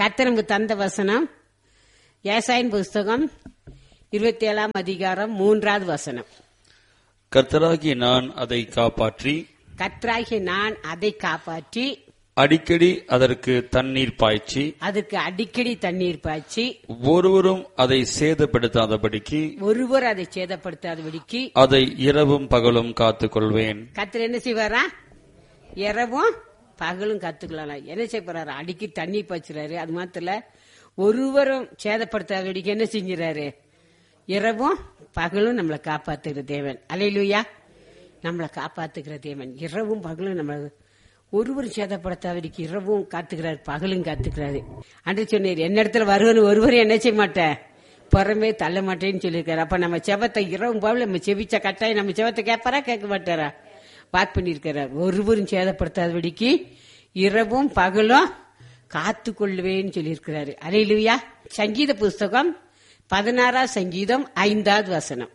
கர்த்தர் நமக்கு தந்த வசனம் ஏசாயின் புஸ்தகம் இருபத்தி ஏழாம் அதிகாரம் மூன்றாவது வசனம் கர்த்தராகிய நான் அதை காப்பாற்றி கர்த்தராகிய நான் அதை காப்பாற்றி அடிக்கடி அதற்கு தண்ணீர் பாய்ச்சி அதுக்கு அடிக்கடி தண்ணீர் பாய்ச்சி ஒருவரும் அதை சேதப்படுத்தாதபடிக்கு ஒருவர் அதை சேதப்படுத்தாதபடிக்கு அதை இரவும் பகலும் காத்துக் கொள்வேன் கர்த்தர் என்ன செய்வாரா இரவும் பகலும் கத்துக்கலாம் என்ன செய்ய போறாரு அடிக்கடி தண்ணி பாய்ச்சுறாரு அது மாத்திர ஒருவரும் சேதப்படுத்தாதபடிக்கு என்ன செஞ்சுறாரு இரவும் பகலும் நம்மளை காப்பாத்துகிற தேவன் அலையிலுயா நம்மளை காப்பாத்துகிற தேவன் இரவும் பகலும் நம்மளை ஒருவரும் சேதப்படுத்தாதபடிக்கு இரவும் காத்துக்கிறாரு பகலும் காத்துக்கிறாரு அன்று சொன்னீர் என்ன இடத்துல வருவன் ஒருவரும் என்ன செய்ய மாட்டேன் புறமே தள்ள மாட்டேன்னு சொல்லியிருக்காரு அப்ப நம்ம செவத்தை இரவும் பகலும் நம்ம செவிச்ச கட்டாயம் நம்ம செவத்தை கேட்பாரா கேட்க மாட்டாரா வாக் பண்ணியிருக்கிறார் ஒருவரும் சேதப்படுத்தாதபடிக்கு இரவும் பகலும் காத்து கொள்வேன்னு சொல்லியிருக்கிறாரு அலையிலுயா சங்கீத புஸ்தகம் பதினாறாம் சங்கீதம் ஐந்தாவது வசனம்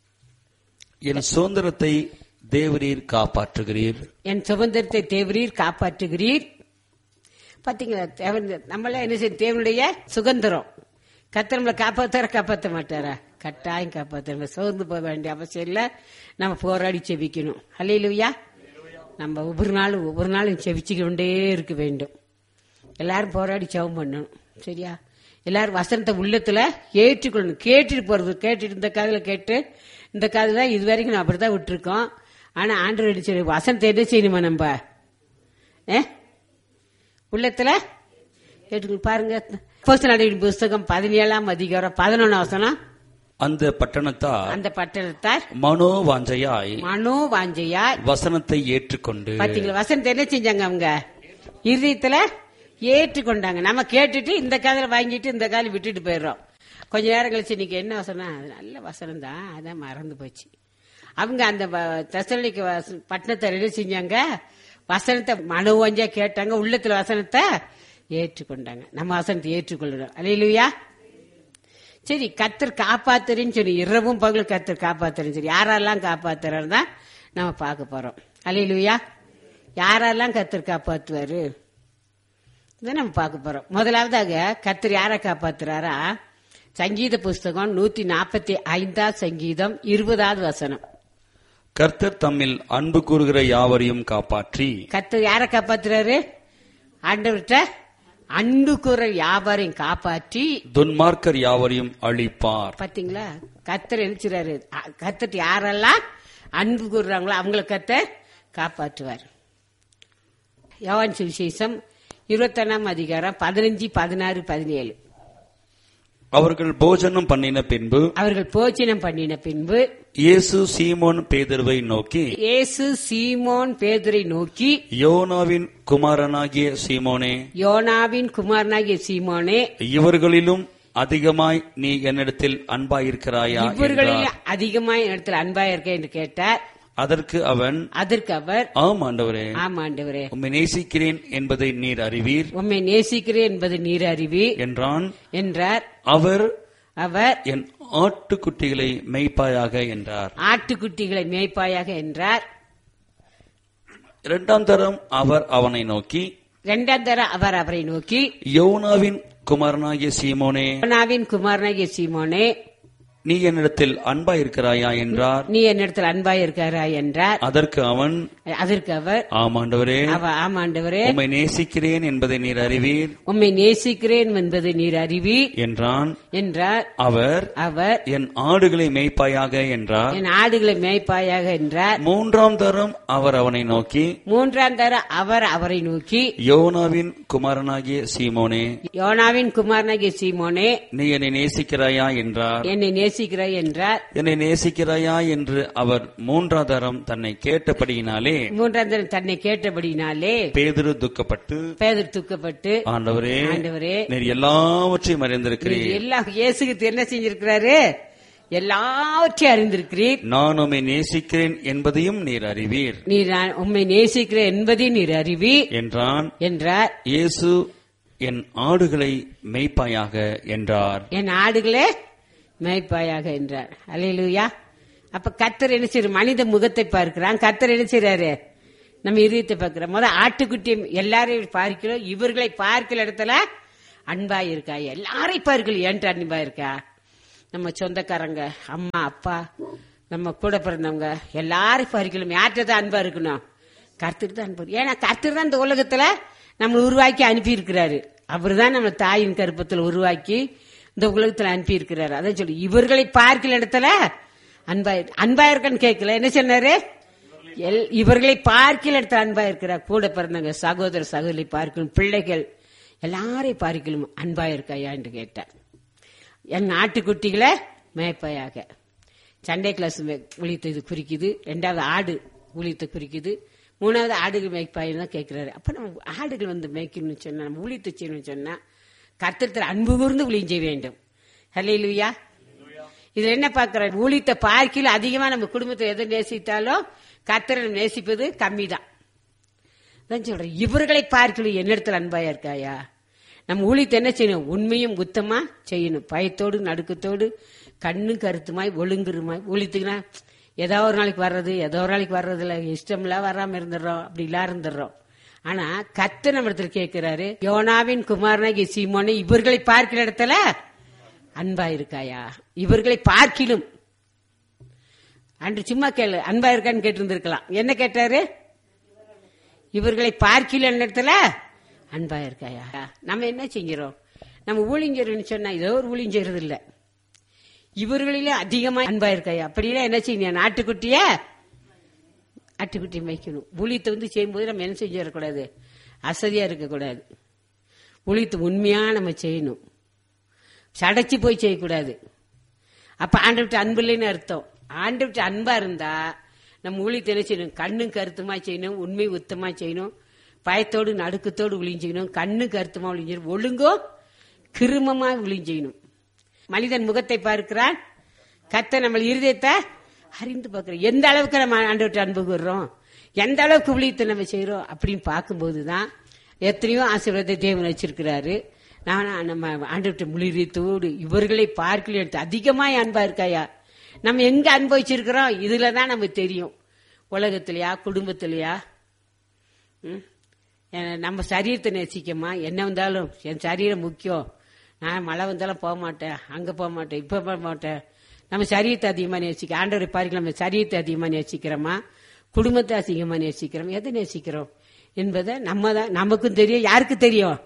என் சுதந்திரத்தை தேவரீர் காப்பாற்றுகிறீர் என் சுதந்திரத்தை தேவரீர் காப்பாற்றுகிறீர் பாத்தீங்களா தேவன் நம்மள என்ன செய்யும் தேவனுடைய சுதந்திரம் கத்தர் நம்மளை காப்பாத்தார காப்பாற்ற மாட்டாரா கட்டாயம் காப்பாற்ற நம்ம சோர்ந்து போக வேண்டிய அவசியம் இல்ல நம்ம போராடி செவிக்கணும் அல்லையிலுயா நம்ம ஒவ்வொரு நாளும் ஒவ்வொரு நாளும் செவிச்சுக்கொண்டே இருக்க வேண்டும் எல்லாரும் போராடி ஜெபம் பண்ணணும் சரியா எல்லாரும் வசனத்தை உள்ளத்துல ஏற்றுக்கொள்ளணும் கேட்டுட்டு போறது கேட்டுட்டு இந்த காதுல கேட்டு இந்த காது தான் இது வரைக்கும் நான் அப்படிதான் விட்டுருக்கோம் ஆனா ஆண்டு அடிச்சு வசனத்தை என்ன செய்யணுமா நம்ம ஏ உள்ளத்துல கேட்டுக்கணும் பாருங்க போஸ்ட் நடவடிக்கை புஸ்தகம் பதினேழாம் அதிகாரம் பதினொன்னு வசனம் அந்த பட்டணத்தார் அந்த பட்டணத்தார் மனோவாஞ்சையாய் மனோ வாஞ்சையா வசனத்தை ஏற்றுக்கொண்டு பாத்தீங்களா வசனத்தை என்ன செஞ்சாங்க அவங்க இருதயத்துல ஏற்றுக்கொண்டாங்க நம்ம கேட்டுட்டு இந்த காதல வாங்கிட்டு இந்த காதல விட்டுட்டு போயிடுறோம் கொஞ்ச நேரம் கழிச்சு இன்னைக்கு என்ன வசனம் அது நல்ல வசனம் தான் அதான் மறந்து போச்சு அவங்க அந்த தசலிக்கு பட்டணத்தை என்ன செஞ்சாங்க வசனத்தை மனோவஞ்சா கேட்டாங்க உள்ளத்துல வசனத்தை ஏற்றுக்கொண்டாங்க நம்ம வசனத்தை ஏற்றுக்கொள்ளணும் அலையிலுயா சரி கத்தர் காப்பாத்துறேன்னு சொல்லி இரவும் பகலும் கத்தர் காப்பாத்துறேன்னு சொல்லி யாரெல்லாம் காப்பாத்துறாரு தான் நம்ம பார்க்க போறோம் அலையிலுயா யாரெல்லாம் கத்தர் காப்பாத்துவாரு இதை நம்ம பார்க்க போறோம் முதலாவதாக கத்தர் யாரை காப்பாத்துறாரா சங்கீத புஸ்தகம் நூத்தி நாற்பத்தி ஐந்தாவது சங்கீதம் இருபதாவது வசனம் கர்த்தர் தம்மில் அன்பு கூறுகிற யாவரையும் காப்பாற்றி கத்தர் யாரை காப்பாத்துறாரு ஆண்டவர்கிட்ட அன்பு கூற வியாபாரம் காப்பாற்றி துன்மார்க்கர் யாவரையும் அழிப்பார் பாத்தீங்களா கத்தர் எழுச்சுறாரு கத்தர் யாரெல்லாம் அன்பு கூறுறாங்களோ அவங்கள கத்தர் காப்பாற்றுவார் யோவான் சுவிசேஷம் இருபத்தொன்னாம் அதிகாரம் பதினஞ்சு பதினாறு பதினேழு அவர்கள் போஜனம் பண்ணின பின்பு அவர்கள் போஜனம் பண்ணின பின்பு இயேசு சீமோன் பேதர்வை நோக்கி இயேசு சீமோன் பேதுரை நோக்கி யோனாவின் குமாரனாகிய சீமோனே யோனாவின் குமாரனாகிய சீமோனே இவர்களிலும் அதிகமாய் நீ என்னிடத்தில் அன்பாயிருக்கிறாயா என்றார். இவர்களில் அதிகமாய் இடத்துல அன்பா இருக்க என்று கேட்டார் அதற்கு அவன் அதற்கு அவர் ஆம் ஆண்டவரே ஆமாண்டவரே உம்மை நேசிக்கிறேன் என்பதை நீர் அறிவீர் உம்மை நேசிக்கிறேன் என்பது நீர் அறிவி என்றான் என்றார் அவர் அவர் என் ஆட்டுக்குட்டிகளை மெய்ப்பாயாக என்றார் ஆட்டுக்குட்டிகளை மேய்ப்பாயாக என்றார் இரண்டாம் தரம் அவர் அவனை நோக்கி இரண்டாம் தர அவர் அவரை நோக்கி யோனாவின் குமாரனாகிய சீமோனே யோனாவின் குமாரனாகிய சீமோனே நீ என்னிடத்தில் அன்பாயிருக்கிறாயா என்றார் நீ என்னிடத்தில் அன்பாய் இருக்காரா என்றார் அதற்கு அவன் அதற்கு அவர் ஆமாண்டவரே அவ ஆமாண்டவரே உம்மை நேசிக்கிறேன் என்பதை நீர் அறிவீர் உம்மை நேசிக்கிறேன் என்பது நீர் அறிவி என்றான் என்றார் அவர் அவர் என் ஆடுகளை மேய்ப்பாயாக என்றார் என் ஆடுகளை மேய்ப்பாயாக என்றார் மூன்றாம் தரம் அவர் அவனை நோக்கி மூன்றாம் தர அவர் அவரை நோக்கி யோனாவின் குமாரனாகிய சீமோனே யோனாவின் குமாரனாகிய சீமோனே நீ என்னை நேசிக்கிறாயா என்றார் என்னை நேசிக்கிறாய் என்றார் என்னை நேசிக்கிறாயா என்று அவர் மூன்றாம் தரம் தன்னை கேட்டபடியினாலே மூன்றாம் தரம் தன்னை கேட்டபடினாலே பேதுரு துக்கப்பட்டு பேதர் தூக்கப்பட்டு ஆண்டவரே ஆண்டவரே நீர் எல்லாவற்றையும் நீர் அறிந்திருக்கிறீர் எல்லாம் இயேசுக்கு என்ன செஞ்சிருக்கிறாரு எல்லாவற்றையும் அறிந்திருக்கிறீர் நான் உம்மை நேசிக்கிறேன் என்பதையும் நீர் அறிவீர் நீர் நான் உம்மை நேசிக்கிறேன் என்பதை நீர் அறிவி என்றான் என்றார் இயேசு என் ஆடுகளை மேய்ப்பாயாக என்றார் என் ஆடுகளே மேய்ப்பாயாக என்றார் அல்லேலூயா அப்ப கத்தர் என்ன செய்யற மனித முகத்தை பார்க்கிறான் கத்தர் என்ன செய்யறாரு நம்ம இதயத்தை பார்க்கிறோம் முத ஆட்டுக்குட்டி எல்லாரையும் பார்க்கிறோம் இவர்களை பார்க்கிற இடத்துல அன்பா இருக்கா எல்லாரையும் பாருங்கள் ஏன்ட்டு அன்பா இருக்கா நம்ம சொந்தக்காரங்க அம்மா அப்பா நம்ம கூட பிறந்தவங்க எல்லாரும் பாருக்கணும் யார்கிட்ட தான் அன்பா இருக்கணும் கர்த்தர் தான் அன்பு ஏன்னா கர்த்தர் தான் இந்த உலகத்துல நம்ம உருவாக்கி அனுப்பி இருக்கிறாரு அவர் தான் நம்ம தாயின் கருப்பத்தில் உருவாக்கி இந்த உலகத்துல அனுப்பி இருக்கிறாரு அதான் சொல்லி இவர்களை பார்க்கல இடத்துல அன்பா அன்பா இருக்கன்னு கேட்கல என்ன சொன்னாரு எல் இவர்களை பார்க்கல இடத்துல அன்பா இருக்கிறார் கூட பிறந்தவங்க சகோதர சகோதரி பார்க்கணும் பிள்ளைகள் எல்லாரையும் பார்க்கணும் அன்பா இருக்காயான்னு கேட்டேன் என் நாட்டுக்குட்டிகளை மேய்ப்பையாக சண்டே கிளாஸ் ஊழியத்தை இது குறிக்குது ரெண்டாவது ஆடு ஊழியத்தை குறிக்குது மூணாவது ஆடுகள் மேய்ப்பாயின்னு தான் கேட்கிறாரு அப்ப நம்ம ஆடுகள் வந்து மேய்க்கணும்னு சொன்னா நம்ம ஊழியத்தை செய்யணும்னு சொன்னா கர்த்தத்தில் அன்பு கூர்ந்து ஊழியம் செய்ய வேண்டும் ஹல்லேலூயா இதுல என்ன பார்க்கிற ஊழியத்தை பார்க்கல அதிகமா நம்ம குடும்பத்தை எதை நேசித்தாலும் கர்த்தரை நேசிப்பது கம்மி தான் தான் சொல்றேன் இவர்களை பார்க்கலும் என்னிடத்துல அன்பாயா இருக்காயா நம்ம ஊழியத்தை என்ன செய்யணும் உண்மையும் குத்தமா செய்யணும் பயத்தோடு நடுக்கத்தோடு கண்ணு கருத்துமாய் ஒழுங்குருமாய் ஊழியத்துக்குனா ஏதோ ஒரு நாளைக்கு வர்றது ஏதோ ஒரு நாளைக்கு வர்றது இல்ல இஷ்டம்லாம் வராம இருந்துடுறோம் அப்படி இல்லா இருந்துடுறோம் ஆனா கத்து நம்ம இடத்துல கேட்கிறாரு யோனாவின் குமாரனாகி சீமோனை இவர்களை பார்க்கிற இடத்துல அன்பா இருக்காயா இவர்களை பார்க்கிலும் அன்று சும்மா கேளு அன்பா இருக்கான்னு கேட்டு இருந்திருக்கலாம் என்ன கேட்டாரு இவர்களை பார்க்கல இடத்துல அன்பா இருக்காயா நம்ம என்ன செஞ்சிரோம் நம்ம ஊழிஞ்சர்னு சொன்னா ஏதோ ஒரு ஊழிஞ்சறது இல்ல இவர்களிலே அதிகமா அன்பா இருக்காயா அப்படிலாம் என்ன செய்யணும் நாட்டுக்குட்டிய ஆட்டுக்குட்டி மேய்க்கணும் ஊழியத்தை வந்து செய்யும்போது நம்ம என்ன செஞ்சிடக்கூடாது அசதியா இருக்கக்கூடாது ஊழியத்தை உண்மையா நம்ம செய்யணும் சடைச்சு போய் செய்யக்கூடாது அப்ப ஆண்டவிட்டு அன்பு இல்லைன்னு அர்த்தம் ஆண்டவிட்டு அன்பா இருந்தா நம்ம ஊழியத்தை என்ன செய்யணும் கண்ணும் கருத்துமா செய்யணும் உண்மை உத்தமா செய்யணும் பயத்தோடு நடுக்கத்தோடு ஒளிஞ்செய்யணும் கண்ணு கருத்துமா ஒளிஞ்சணும் ஒழுங்கோ கிருமமா ஒளிஞ்செய்யணும் மனிதன் முகத்தை பார்க்கிறான் கத்த நம்ம இருதயத்தை அறிந்து பார்க்கிறோம் எந்த அளவுக்கு நம்ம ஆண்டவர்கிட்ட அன்பு கூறுறோம் எந்த அளவுக்கு ஊழியத்தை நம்ம செய்யறோம் அப்படின்னு பார்க்கும்போது தான் எத்தனையோ ஆசீர்வாதத்தை தேவன் வச்சிருக்கிறாரு நான் நம்ம ஆண்டவர்கிட்ட முழிரியத்தோடு இவர்களை பார்க்கல எடுத்து அதிகமாய் அன்பா இருக்காயா நம்ம எங்க அனுபவிச்சிருக்கிறோம் இதுல தான் நமக்கு தெரியும் உலகத்திலயா குடும்பத்திலயா ம்? ஏன்னா, நம்ம சரீரத்தை நேசிக்கமா என்ன வந்தாலும் என் சரீரம் முக்கியம் நான் மழை வந்தாலும் போக மாட்டேன் அங்க போக மாட்டேன் இப்ப போக மாட்டேன் நம்ம சரீரத்தை அதிகமா நேசிக்க ஆண்டவரை பாருங்க நம்ம சரீரத்தை அதிகமா நேசிக்கிறோமா குடும்பத்தை அதிகமா நேசிக்கிறோம் எதை நேசிக்கிறோம் என்பதை நம்ம தான் நமக்கும் தெரியும் யாருக்கு தெரியும்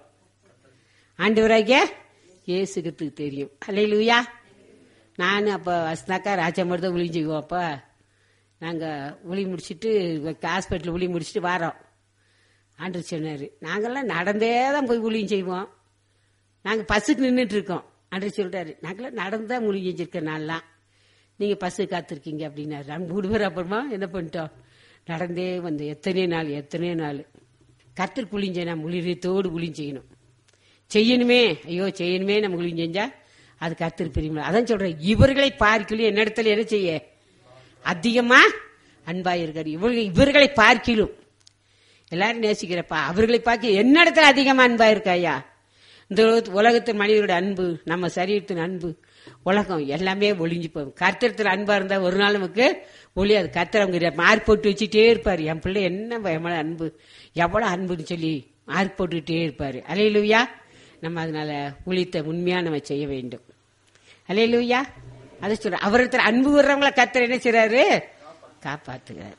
ஆண்டவராகிய இயேசுக்கு தெரியும் அல்லையிலுயா நான் அப்போ வசனாக்கா ராஜாமர் தான் ஒளிஞ்சுக்குவோம் அப்போ நாங்கள் ஒளி முடிச்சிட்டு ஹாஸ்பிட்டல் ஒளி முடிச்சிட்டு வாரோம் ஆண்டு சொன்னார் நாங்கெல்லாம் நடந்தே தான் போய் ஊழியம் செய்வோம் நாங்கள் பஸ்ஸுக்கு நின்றுட்டு இருக்கோம் ஆண்டு சொல்றாரு நாங்களாம் நடந்து தான் ஊழியம் செஞ்சிருக்கோம் நான்லாம் நீங்கள் பஸ்ஸு காத்திருக்கீங்க அப்படின்னாரு நாங்கள் மூணு பேர் அப்புறமா என்ன பண்ணிட்டோம் நடந்தே வந்து எத்தனை நாள் எத்தனை நாள் கத்திற்கு ஊழியம் செய்யணும் முளிரியத்தோடு ஊழியம் செய்யணும் செய்யணுமே ஐயோ செய்யணுமே நம்ம ஊழியம் செஞ்சா அது கர்த்தர் பிரியமில்லை அதான் சொல்றேன் இவர்களை பார்க்கலும் என்னிடத்துல என்ன செய்ய அதிகமா அன்பா இருக்காரு இவர்கள் இவர்களை பார்க்கிலும் எல்லாரும் நேசிக்கிறப்பா அவர்களை பார்க்க என்னிடத்துல அதிகமா அன்பா இருக்காயா இந்த உலகத்து- உலகத்தின் மனிதரோட அன்பு நம்ம சரீரத்தின் அன்பு உலகம் எல்லாமே ஒளிஞ்சு போகும் கர்த்தரத்துல அன்பா இருந்தா ஒரு நாள் நமக்கு ஒளியாது கர்த்தர் அவங்க மார்க் போட்டு வச்சுட்டே இருப்பாரு என் பிள்ளை என்ன பயமான அன்பு எவ்வளவு அன்புன்னு சொல்லி மார்க் போட்டுக்கிட்டே இருப்பாரு அலையிலுயா நம்ம அதனால ஊழியத்தை உண்மையா நம்ம செய்ய வேண்டும் அலையிலுயா அதை சொல்ற அவரிடத்துல அன்பு வர்றவங்கள கர்த்தர் என்ன செய்றாரு காப்பாத்துகிறார்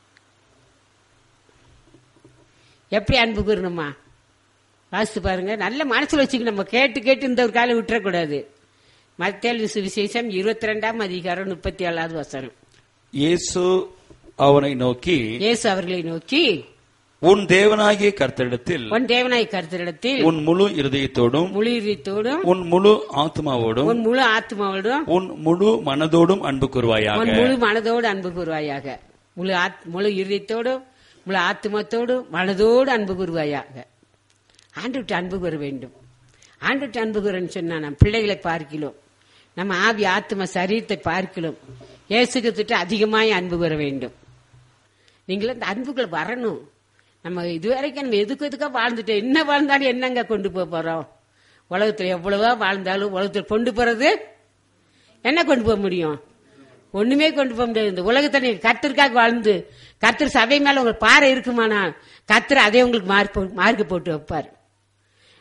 எப்படி அன்பு கூறணுமா வாசித்து பாருங்க நல்ல மனசுல வச்சுக்க நம்ம கேட்டு கேட்டு இந்த ஒரு காலம் விட்டுறக்கூடாது மத்திய சுவிசேஷம் இருபத்தி ரெண்டாம் அதிகாரம் முப்பத்தி ஏழாவது வசனம் இயேசு அவனை நோக்கி இயேசு அவர்களை நோக்கி உன் தேவனாகிய கர்த்தரிடத்தில் உன் தேவனாய் கருத்திடத்தில் உன் முழு இருதயத்தோடும் முழு இதயத்தோடும் உன் முழு ஆத்மாவோடும் உன் முழு ஆத்மாவோடும் உன் முழு மனதோடும் அன்பு கூறுவாயாக உன் முழு மனதோடு அன்பு கூறுவாயாக முழு ஆத் முழு இருதயத்தோடும் முழு ஆத்மத்தோடும் மனதோடு அன்பு கூறுவாயாக ஆண்டுவிட்டு அன்பு கூற வேண்டும் ஆண்டுவிட்டு அன்பு கூறன்னு சொன்னா நம்ம பிள்ளைகளை பார்க்கிறோம் நம்ம ஆவி ஆத்ம சரீரத்தை பார்க்கிறோம் இயேசுக்கு அதிகமாய் அன்பு கூற வேண்டும் நீங்களும் இந்த அன்புக்குள்ள வரணும் நம்ம இதுவரைக்கும் நம்ம எதுக்கு எதுக்கா வாழ்ந்துட்டோம் என்ன வாழ்ந்தாலும் என்னங்க கொண்டு போக போறோம் உலகத்துல எவ்வளவோ வாழ்ந்தாலும் உலகத்துல கொண்டு போறது என்ன கொண்டு போக முடியும் ஒண்ணுமே கொண்டு போக முடியாது இந்த உலகத்தை நீங்க கத்திற்காக வாழ்ந்து கத்திர சபை மேல உங்களுக்கு பாறை இருக்குமானா கத்திர அதே உங்களுக்கு மார்க் போ- மார்க் போட்டு வைப்பார்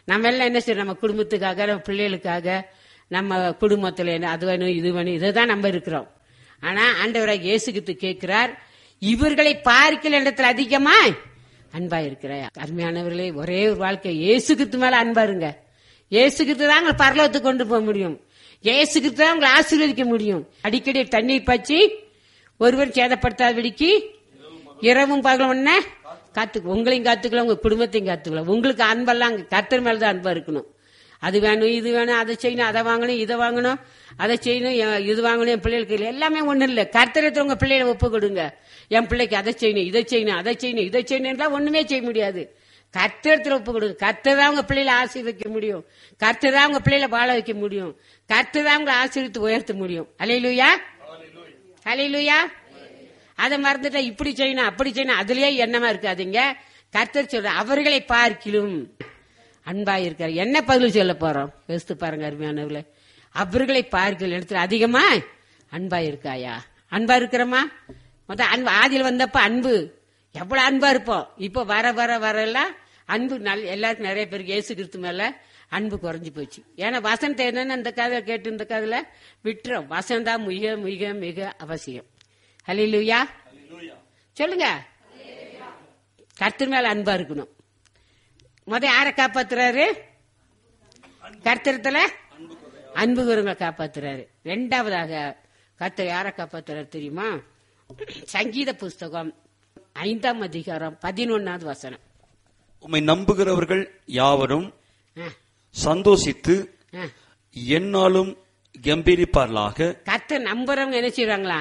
நம்ம எல்லாம் என்ன செய்யறோம் நம்ம குடும்பத்துக்காக நம்ம பிள்ளைகளுக்காக நம்ம குடும்பத்துல என்ன அது வேணும் இது வேணும் இதை தான் நம்ம இருக்கிறோம் ஆனா ஆண்டவராக இயேசுகிட்டு கேட்கிறார் இவர்களை பார்க்கல இடத்துல அதிகமா அன்பா இருக்கிறார் அருமையானவர்களே ஒரே ஒரு வாழ்க்கை இயேசுகிட்டு மேல அன்பா இருங்க இயேசுகிட்டு தான் உங்களை பரலோகத்துக்கு கொண்டு போக முடியும் இயேசுகிட்டு தான் உங்களை ஆசீர்வதிக்க முடியும் அடிக்கடி தண்ணீர் பற்றி ஒருவர் சேதப்படுத்தாதபடிக்கு இரவும் பகலும் என்ன காத்து உங்களையும் காத்துக்கலாம் உங்க குடும்பத்தையும் காத்துக்கலாம் உங்களுக்கு அன்பெல்லாம் அங்க கர்த்தர் மேல தான் அன்பா இருக்கணும் அது வேணும் இது வேணும் அதை செய்யணும் அதை வாங்கணும் இதை வாங்கணும் அதை செய்யணும் எ- இது வாங்கணும் என் பிள்ளைகளுக்கு இல்லை. எல்லாமே ஒண்ணும் இல்ல கர்த்தரத்துல உங்க பிள்ளைகளை ஒப்பு கொடுங்க என் பிள்ளைக்கு அதை செய்யணும் இதை செய்யணும் அதை செய்யணும் இதை செய்யணும் ஒண்ணுமே செய்ய முடியாது கர்த்தரத்துல ஒப்பு கொடுங்க கர்த்தர் தான் உங்க பிள்ளைகளை ஆசீர்வைக்க முடியும் கர்த்தர் தான் உங்க பிள்ளைகளை வாழ வைக்க முடியும் கர்த்தர் தான் உங்களை ஆசீர்வித்து உயர்த்த முடியும் அலையிலுயா அலையிலுயா அதை மறந்துட்டா இப்படி செய்யணும் அப்படி செய்யணும் அதுலயே எண்ணமா இருக்காதீங்க கர்த்தர் சொல்ற அவர்களை பார்க்கிலும் அன்பா இருக்காரு என்ன பதில் சொல்ல போறோம் யோசித்து பாருங்க அருமையானவர்களே அவர்களை பார்க்கல இடத்துல அதிகமா அன்பா இருக்காயா அன்பா இருக்கிறோமா மொத்த அன்பு ஆதியில் வந்தப்ப அன்பு எவ்வளவு அன்பா இருப்போம் இப்போ வர வர வர எல்லாம் அன்பு நல் எல்லாருக்கும் நிறைய பேருக்கு இயேசு கிறிஸ்து மேல அன்பு குறைஞ்சு போச்சு ஏன்னா வசனத்தை என்னன்னு அந்த கதை கேட்டு இந்த கதையில விட்டுறோம் வசனம் தான் மிக மிக மிக அவசியம் ஹலிலுயா சொல்லுங்க கர்த்தர் மேல அன்பா இருக்கணும் முத யாரை காப்பாத்துறாரு கர்த்தரத்துல அன்பு குருங்களை காப்பாத்துறாரு ரெண்டாவதாக கர்த்தர் யாரை காப்பாத்துறாரு தெரியுமா சங்கீத புஸ்தகம் ஐந்தாம் அதிகாரம் பதினொன்னாவது வசனம் உம்மை நம்புகிறவர்கள் யாவரும் ஆ, சந்தோஷித்து ஆ. எந்நாளும் கம்பீரிப்பார்களாக கர்த்தர் நம்புறவங்க என்ன செய்வாங்களா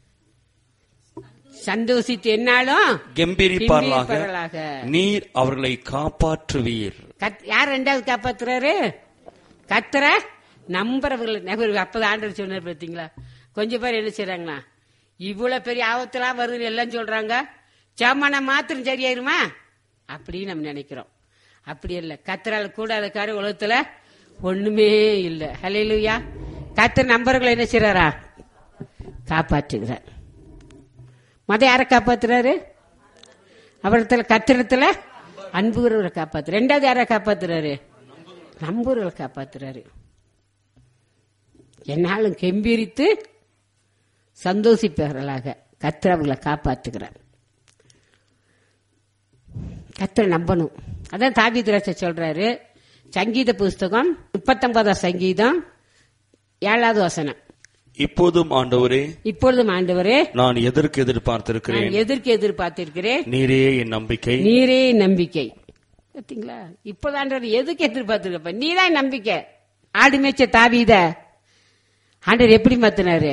சந்தோஷித்து என்னாலும் கம்பீரிப்பார்களாக கம்பீரிப்பார்களாக. நீர் அவர்களை காப்பாற்றுவீர் கத்- யார் ரெண்டாவது காப்பாத்துறாரு கத்துற நம்புறவர்கள் நபர் அப்பதான் ஆண்டவர் சொன்னார் பார்த்தீங்களா கொஞ்சம் பேர் என்ன செய்றாங்களா இவ்வளவு பெரிய ஆபத்தெல்லாம் வருதுன்னு எல்லாம் சொல்றாங்க சாமான மாத்திரம் சரியாயிருமா அப்படின்னு நம்ம நினைக்கிறோம் அப்படி இல்ல கத்தரால் கூடாத காரியம் உலகத்துல ஒண்ணுமே இல்ல ஹலையிலுயா கத்தர் நம்பர்களை என்ன செய்றாரா காப்பாற்றுகிறார் மத யாரை காப்பாத்துறாரு அவரிடத்துல கத்திரத்துல அன்புகிறவரை காப்பாத்து ரெண்டாவது யாரை காப்பாத்துறாரு நம்புறவரை காப்பாத்துறாரு என்னாலும் கெம்பீரித்து சந்தோஷிப்பவர்களாக கத்திர அவர்களை காப்பாத்துகிறார் கத்திர நம்பணும் அதான் தாபிதிராச சொல்றாரு சங்கீத புஸ்தகம் முப்பத்தொன்பதாம் சங்கீதம் ஏழாவது வசனம் இப்போதும் ஆண்டவரே இப்பொழுதும் ஆண்டவரே நான் எதற்கு எதிர்பார்த்திருக்கிறேன் நான் எதற்கு எதிர்பார்த்திருக்கிறேன் நீரே என் நம்பிக்கை நீரே நம்பிக்கை பாத்தீங்களா இப்போதான் எதுக்கு எதிர்பார்த்திருக்கப்ப நீதான் நம்பிக்கை ஆடு மேய்ச்ச தாவீத ஆண்டவர் எப்படி மாத்தினாரு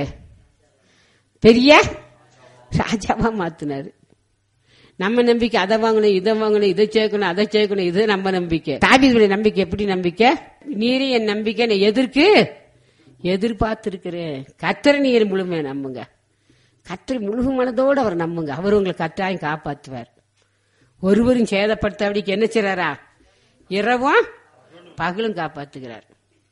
பெரிய ராஜாவா மாத்தினாரு நம்ம நம்பிக்கை அதை வாங்கணும் இதை வாங்கணும் இதை சேர்க்கணும் அதை சேர்க்கணும் இது நம்ம நம்பிக்கை தாவீதுடைய நம்பிக்கை எப்படி நம்பிக்கை நீரே என் நம்பிக்கை நான் எதற்கு எதிர்பார்த்திருக்கிறேன் கத்திர நீர் முழுமையா நம்புங்க கத்திர முழு மனதோடு அவர் நம்புங்க அவர் உங்களை கட்டாயம் காப்பாற்றுவார் ஒருவரும் சேதப்படுத்தாபடிக்கு என்ன செய்றாரா இரவும் பகலும் காப்பாத்துகிறார்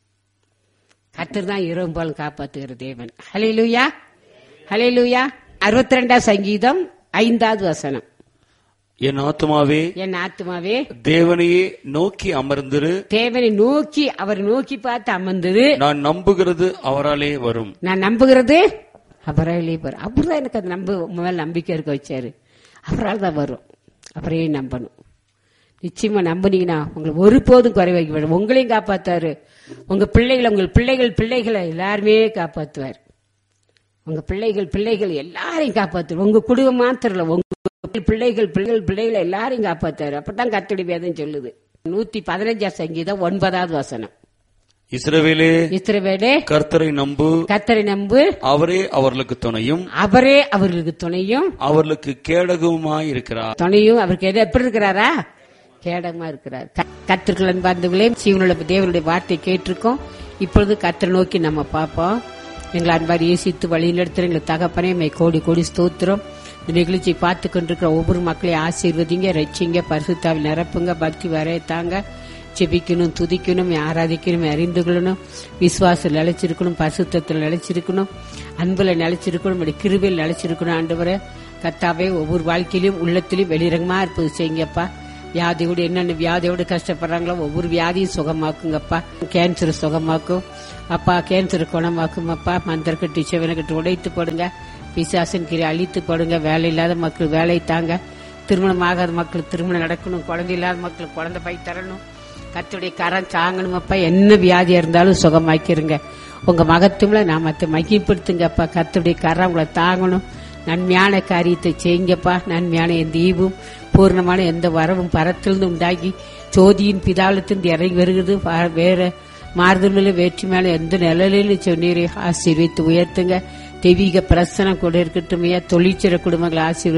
கத்தர் தான் இரவும் பகலும் காப்பாத்துகிற தேவன் ஹலே லூயா ஹலே லூயா அறுபத்தி ரெண்டாம் சங்கீதம் ஐந்தாவது வசனம் என் ஆத்துமாவே என் ஆத்மாவே தேவனையே நோக்கி அமர்ந்திரு தேவனை நோக்கி அவர் நோக்கி பார்த்து அமர்ந்தது நான் நம்புகிறது அவராலே வரும் நான் நம்புகிறது அவராலே வரும் அவர் தான் எனக்கு அது நம்ப உங்க மேல நம்பிக்கை இருக்க வச்சாரு அவரால் தான் வரும் அவரையே நம்பணும் நிச்சயமா நம்புனீங்கன்னா உங்களுக்கு ஒருபோதும் குறை வைக்க வேண்டாம் உங்களையும் காப்பாத்தாரு உங்க பிள்ளைகளை உங்கள் பிள்ளைகள் பிள்ளைகளை எல்லாருமே காப்பாத்துவார் உங்க பிள்ளைகள் பிள்ளைகள் எல்லாரையும் காப்பாத்துவார் உங்க குடும்பம் மாத்திரம் இல்ல, உங்க பிள்ளைகள் பிள்ளைகள் பிள்ளைகளை எல்லாரையும் காப்பாத்தாரு அப்பதான் கத்தடி வேதம் சொல்லுது நூத்தி பதினஞ்சாம் சங்கீதம் ஒன்பதாவது வசனம் இஸ்ரவேலே இஸ்ரவேலே கர்த்தரை நம்பு கத்தரை நம்பு அவரே அவர்களுக்கு துணையும் அவரே அவர்களுக்கு துணையும் அவர்களுக்கு கேடகவுமாய் இருக்கிறார் துணையும் அவருக்கு எது எப்படி இருக்கிறாரா கேடகமா இருக்கிறார் கத்திற்குள் அன்பார்ந்தவர்களே சீவனுள்ள தேவனுடைய வார்த்தை கேட்டிருக்கோம் இப்பொழுது கத்தரை நோக்கி நம்ம பார்ப்போம் எங்களை அன்பார் ஏசித்து வழிநடத்துற எங்களை தகப்பனே மை கோடி கோடி ஸ்தோத்திரம் இந்த நிகழ்ச்சியை பார்த்து கொண்டிருக்கிற ஒவ்வொரு மக்களையும் ஆசீர்வதிங்க ரட்சிங்க பரிசுத்தாவில் நிரப்புங்க பக்தி வரையத்தாங்க ஜெபிக்கணும் துதிக்கணும் ஆராதிக்கணும் அறிந்து கொள்ளணும் விசுவாசம் நிலைச்சிருக்கணும் பரிசுத்தத்தில் நிலைச்சிருக்கணும் அன்புல நிலைச்சிருக்கணும் நம்முடைய கிருபையில் நிலைச்சிருக்கணும் ஆண்டவரே கர்த்தாவே ஒவ்வொரு வாழ்க்கையிலும் உள்ளத்திலும் வெளிரங்கமா இருப்பது செய்யுங்கப்பா வியாதியோடு என்னென்ன வியாதியோடு கஷ்டப்படுறாங்களோ ஒவ்வொரு வியாதியும் சுகமாக்குங்கப்பா கேன்சர் சுகமாக்கும் அப்பா கேன்சர் குணமாக்கும் அப்பா மந்திரக்கட்டு சிவனக்கட்டு உடைத்து போடுங்க பிசாசின் கீரை அழித்து போடுங்க வேலை இல்லாத மக்கள் வேலை தாங்க திருமணம் ஆகாத மக்கள் திருமணம் நடக்கணும் குழந்தை இல்லாத மக்கள் குழந்தை பை தரணும் கத்துடைய கரம் சாங்கணும் அப்பா என்ன வியாதியா இருந்தாலும் சுகமாக்கிருங்க உங்க மகத்துவம்ல நாமத்தை மகிப்படுத்துங்கப்பா கத்துடைய கரம் உங்களை தாங்கணும் நன்மையான காரியத்தை செய்யுங்கப்பா நன்மையான எந்த ஈவும் பூர்ணமான எந்த வரவும் பரத்திலிருந்து உண்டாகி ஜோதியின் பிதாலத்திலிருந்து இறங்கி வருகிறது வா- வேற மாறுதல் மேல வேற்றி மேல எந்த நிலையிலும் சொன்னீரே ஆசீர்வித்து உயர்த்துங்க தெய்வீக பிரசனம் கூட இருக்கட்டும் தொழிற்சிற குடும்பங்களை ஆசீர்வதி